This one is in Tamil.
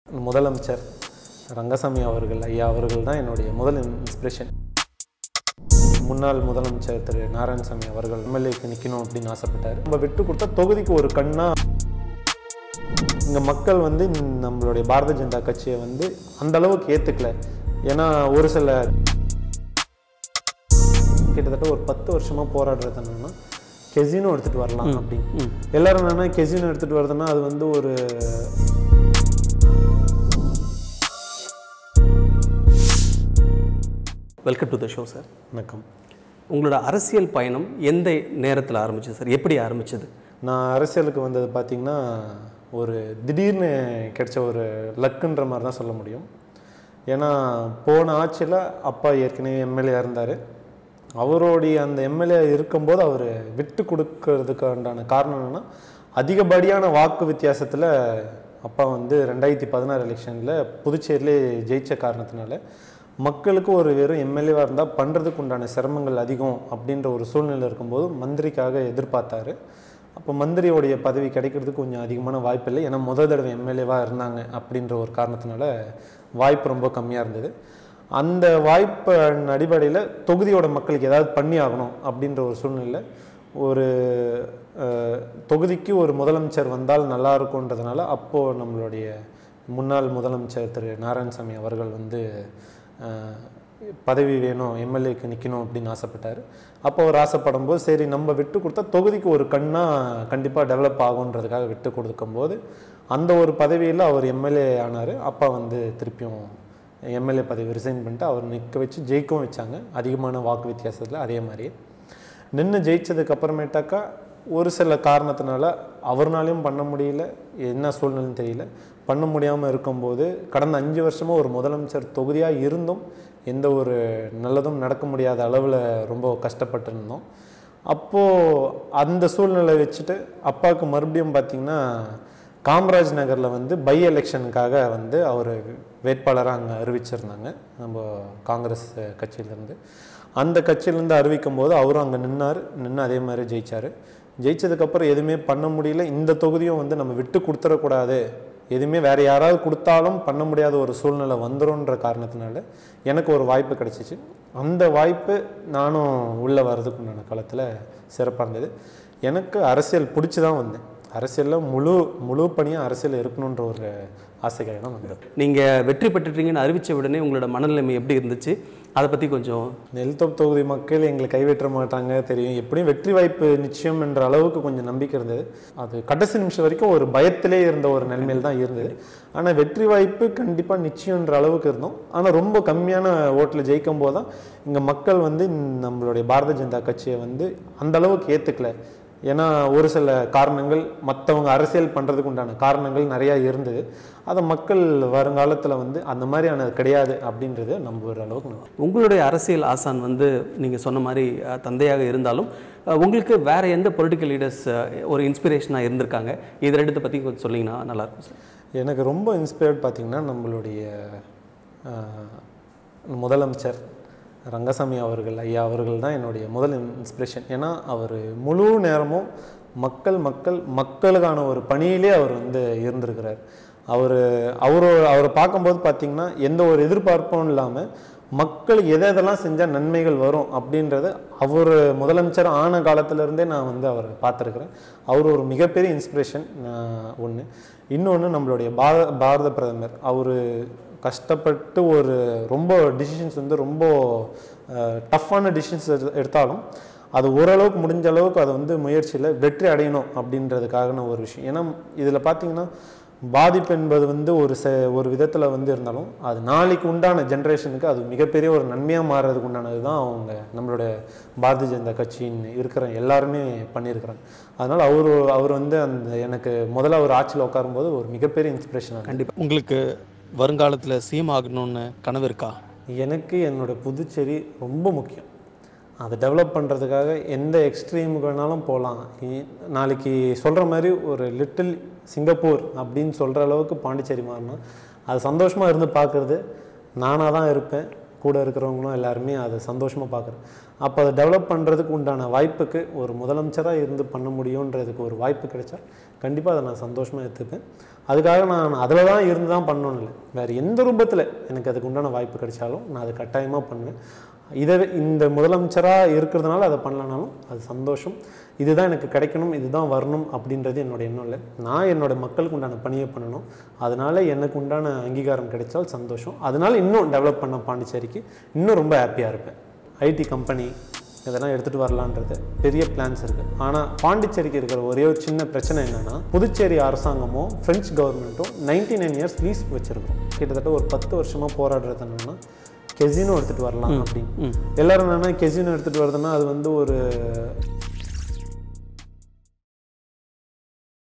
முதலமைச்சர் ரங்கசாமி அவர்கள் ஐயா அவர்கள் தான் என்னுடைய முதல் இன்ஸ்பிரேஷன் முன்னாள் முதலமைச்சர் திரு நாராயணசாமி அவர்கள் எம்எல்ஏக்கு நிற்கணும் அப்படின்னு ஆசைப்பட்டார் நம்ம விட்டு கொடுத்தா தொகுதிக்கு ஒரு கண்ணா இங்கே மக்கள் வந்து நம்மளுடைய பாரதிய ஜனதா கட்சியை வந்து அந்த அளவுக்கு ஏற்றுக்கல ஏன்னா ஒரு சில கிட்டத்தட்ட ஒரு பத்து வருஷமா போராடுறது என்னன்னா கெசினோ எடுத்துட்டு வரலாம் அப்படின்னு எல்லாரும் என்னன்னா கெசினோ எடுத்துட்டு வருதுன்னா அது வந்து ஒரு welcome to the show sir வணக்கம் உங்களோட அரசியல் பயணம் எந்த நேரத்தில் ஆரம்பிச்சது சார் எப்படி ஆரம்பிச்சது நான் அரசியலுக்கு வந்தது பார்த்தீங்கன்னா ஒரு திடீர்னு கிடைச்ச ஒரு லக்குன்ற மாதிரி தான் சொல்ல முடியும் ஏன்னா போன ஆட்சியில் அப்பா ஏற்கனவே எம்எல்ஏ இருந்தார் அவருடைய அந்த எம்எல்ஏ இருக்கும்போது அவர் விட்டு கொடுக்கறதுக்கு உண்டான காரணம் என்னன்னா அதிகப்படியான வாக்கு வித்தியாசத்தில் அப்பா வந்து ரெண்டாயிரத்தி பதினாறு எலெக்ஷனில் புதுச்சேரியிலே ஜெயிச்ச காரணத்தினால மக்களுக்கு ஒரு வெறும் எம்எல்ஏவாக இருந்தால் பண்ணுறதுக்கு உண்டான சிரமங்கள் அதிகம் அப்படின்ற ஒரு சூழ்நிலை இருக்கும்போது மந்திரிக்காக எதிர்பார்த்தாரு அப்போ மந்திரியோடைய பதவி கிடைக்கிறதுக்கு கொஞ்சம் அதிகமான வாய்ப்பு இல்லை ஏன்னா முதல் தடவை எம்எல்ஏவாக இருந்தாங்க அப்படின்ற ஒரு காரணத்தினால வாய்ப்பு ரொம்ப கம்மியாக இருந்தது அந்த வாய்ப்பு அடிப்படையில் தொகுதியோட மக்களுக்கு ஏதாவது பண்ணி ஆகணும் அப்படின்ற ஒரு சூழ்நிலை ஒரு அஹ், தொகுதிக்கு ஒரு முதலமைச்சர் வந்தால் நல்லா இருக்கும்ன்றதுனால அப்போது நம்மளுடைய முன்னாள் முதலமைச்சர் திரு நாராயணசாமி அவர்கள் வந்து அஹ், பதவி வேணும் எம்எல்ஏக்கு நிற்கணும் அப்படின்னு ஆசைப்பட்டார் அப்போ அவர் ஆசைப்படும் போது சரி நம்ம விட்டு கொடுத்தா தொகுதிக்கு ஒரு கண்ணா கண்டிப்பாக டெவலப் ஆகுன்றதுக்காக விட்டு கொடுக்கும்போது அந்த ஒரு பதவியில் அவர் எம்எல்ஏ ஆனார் அப்பா வந்து திருப்பியும் எம்எல்ஏ பதவி ரிசைன் பண்ணிட்டு அவர் நிற்க வச்சு ஜெயிக்கவும் வச்சாங்க அதிகமான வாக்கு வித்தியாசத்தில் அதே மாதிரியே நின்று ஜெயிச்சதுக்கு அப்புறமேட்டாக்கா ஒரு சில காரணத்தினால அவர்னாலையும் பண்ண முடியல என்ன சூழ்நிலைன்னு தெரியல பண்ண முடியாமல் இருக்கும்போது கடந்த அஞ்சு வருஷமாக ஒரு முதலமைச்சர் தொகுதியாக இருந்தும் எந்த ஒரு நல்லதும் நடக்க முடியாத அளவில் ரொம்ப கஷ்டப்பட்டு இருந்தோம் அப்போது அந்த சூழ்நிலை வச்சுட்டு அப்பாவுக்கு மறுபடியும் பார்த்திங்கன்னா காமராஜ் நகரில் வந்து பை எலெக்ஷனுக்காக வந்து அவர் வேட்பாளராக அங்கே அறிவிச்சிருந்தாங்க நம்ம காங்கிரஸ் கட்சியிலேருந்து அந்த கட்சியிலேருந்து அறிவிக்கும் போது அவரும் அங்கே நின்னார் நின்று அதே மாதிரி ஜெயிச்சார் ஜெயிச்சதுக்கப்புறம் எதுவுமே பண்ண முடியல இந்த தொகுதியும் வந்து நம்ம விட்டு கொடுத்துடக்கூடாது எதுவுமே வேறு யாராவது கொடுத்தாலும் பண்ண முடியாத ஒரு சூழ்நிலை வந்துரும்ன்ற காரணத்தினால எனக்கு ஒரு வாய்ப்பு கிடைச்சிச்சு அந்த வாய்ப்பு நானும் உள்ளே வர்றதுக்கு உண்டான காலத்தில் சிறப்பாக இருந்தது எனக்கு அரசியல் பிடிச்சி தான் வந்தேன் அரசியலில் முழு முழு பணியாக அரசியல் இருக்கணுன்ற ஒரு ஆசைக்காக தான் வந்தேன் நீங்கள் வெற்றி பெற்றுட்டீங்கன்னு அறிவித்த உடனே உங்களோட மனநிலைமை எப்படி இருந்துச்சு அதை பற்றி கொஞ்சம் நெல்தோப் தொகுதி மக்கள் எங்களை கைவிட்ட மாட்டாங்க தெரியும் எப்படியும் வெற்றி வாய்ப்பு நிச்சயம் என்ற அளவுக்கு கொஞ்சம் நம்பிக்கை இருந்தது அது கடைசி நிமிஷம் வரைக்கும் ஒரு பயத்திலே இருந்த ஒரு நிலைமையில் தான் இருந்தது ஆனால் வெற்றி வாய்ப்பு கண்டிப்பாக நிச்சயம்ன்ற அளவுக்கு இருந்தோம் ஆனால் ரொம்ப கம்மியான ஓட்டில் ஜெயிக்கும் போது தான் இங்கே மக்கள் வந்து நம்மளுடைய பாரதிய ஜனதா கட்சியை வந்து அந்த அளவுக்கு ஏற்றுக்கல ஏன்னா ஒரு சில காரணங்கள் மற்றவங்க அரசியல் பண்ணுறதுக்கு உண்டான காரணங்கள் நிறையா இருந்தது அதை மக்கள் வருங்காலத்தில் வந்து அந்த மாதிரியானது கிடையாது அப்படின்றத நம்புகிற அளவுக்கு நான் உங்களுடைய அரசியல் ஆசான் வந்து நீங்கள் சொன்ன மாதிரி அஹ், தந்தையாக இருந்தாலும் அஹ், உங்களுக்கு வேற எந்த பொலிட்டிக்கல் லீடர்ஸ் ஒரு இன்ஸ்பிரேஷனாக இருந்திருக்காங்க இது ரெண்டுத்தை பற்றி கொஞ்சம் சொன்னீங்கன்னா நல்லாயிருக்கும் சார் எனக்கு ரொம்ப இன்ஸ்பயர்ட் பார்த்திங்கன்னா நம்மளுடைய ஆஹ், முதலமைச்சர் ரங்கசாமி அவர்கள் ஐயா அவர்கள் தான் என்னுடைய முதல் இன்ஸ்பிரேஷன் ஏன்னா அவர் முழு நேரமும் மக்கள் மக்கள் மக்களுக்கான ஒரு பணியிலே அவர் வந்து இருந்திருக்கிறார் அவர் அவரு அவரை பார்க்கும்போது பார்த்திங்கன்னா எந்த ஒரு எதிர்பார்ப்பும் இல்லாமல் மக்களுக்கு எதை எதெல்லாம் செஞ்சால் நன்மைகள் வரும் அப்படின்றத அவர் முதலமைச்சர் ஆன காலத்திலேருந்தே நான் வந்து அவரை பார்த்துருக்குறேன் அவர் ஒரு மிகப்பெரிய இன்ஸ்பிரேஷன் ஒன்று இன்னொன்று நம்மளுடைய பார பாரத பிரதமர் அவர் கஷ்டப்பட்டு ஒரு ரொம்ப டிசிஷன்ஸ் வந்து ரொம்ப டஃப்பான டிசிஷன்ஸ் எடுத்தாலும் அது ஓரளவுக்கு முடிஞ்ச அளவுக்கு அதை வந்து முயற்சியில் வெற்றி அடையணும் அப்படின்றதுக்கான ஒரு விஷயம் ஏன்னா இதில் பார்த்தீங்கன்னா பாதிப்பு என்பது வந்து ஒரு செ ஒரு விதத்தில் வந்து இருந்தாலும் அது நாளைக்கு உண்டான ஜென்ரேஷனுக்கு அது மிகப்பெரிய ஒரு நன்மையாக மாறுறதுக்கு உண்டானது தான் அவங்க நம்மளோட பாரதிய ஜனதா கட்சியின் இருக்கிற எல்லாருமே பண்ணியிருக்கிறாங்க அதனால் அவர் அவர் வந்து அந்த எனக்கு முதல்ல அவர் ஆட்சியில் உட்காரும்போது ஒரு மிகப்பெரிய இன்ஸ்பிரேஷனாக கண்டிப்பாக உங்களுக்கு வருங்காலத்தில் சிஎம் ஆகணும்னு கனவு இருக்கா எனக்கு என்னோட புதுச்சேரி ரொம்ப முக்கியம் அதை டெவலப் பண்ணுறதுக்காக எந்த எக்ஸ்ட்ரீமுக்கு வேணாலும் போகலாம் இ- நாளைக்கு சொல்கிற மாதிரி ஒரு லிட்டில் சிங்கப்பூர் அப்படின்னு சொல்கிற அளவுக்கு பாண்டிச்சேரி மாறினா அது சந்தோஷமாக இருந்து பார்க்குறது நானாக தான் இருப்பேன் கூட இருக்கிறவங்களும் எல்லாருமே அதை சந்தோஷமாக பார்க்குறேன் அப்போ அதை டெவலப் பண்ணுறதுக்கு உண்டான வாய்ப்புக்கு ஒரு முதலமைச்சராக இருந்து பண்ண முடியுன்றதுக்கு ஒரு வாய்ப்பு கிடைச்சா கண்டிப்பாக அதை நான் சந்தோஷமாக எடுத்துப்பேன் அதுக்காக நான் அதில் தான் இருந்து தான் பண்ணணும்னு இல்லை வேறு எந்த ரூபத்தில் எனக்கு அதுக்கு உண்டான வாய்ப்பு கிடைச்சாலும் நான் அதை கட்டாயமாக பண்ணுவேன் இதை இந்த முதலமைச்சராக இருக்கிறதுனால அதை பண்ணலனாலும் அது சந்தோஷம் இதுதான் எனக்கு கிடைக்கணும் இதுதான் வரணும் அப்படின்றது என்னோட எண்ணம் இல்லை நான் என்னோட மக்களுக்கு உண்டான பணியை பண்ணணும் அதனால எனக்கு உண்டான அங்கீகாரம் கிடைச்சால் சந்தோஷம் அதனால இன்னும் டெவலப் பண்ண பாண்டிச்சேரிக்கு இன்னும் ரொம்ப ஹாப்பியாக இருப்பேன் ஐடி கம்பெனி இதெல்லாம் எடுத்துகிட்டு வரலான்றது பெரிய பிளான்ஸ் இருக்குது ஆனால் பாண்டிச்சேரிக்கு இருக்கிற ஒரே ஒரு சின்ன பிரச்சனை என்னென்னா புதுச்சேரி அரசாங்கமும் ஃப்ரெஞ்ச் கவர்மெண்ட்டும் நைன்டி நைன் இயர்ஸ் லீஸ் வச்சுருக்கோம் கிட்டத்தட்ட ஒரு பத்து வருஷமாக போராடுறது என்னென்னா கெசினோ எடுத்துகிட்டு வரலாம் அப்படின்னு எல்லாரும் என்னென்னா கெசினோ எடுத்துகிட்டு வருதுன்னா அது வந்து ஒரு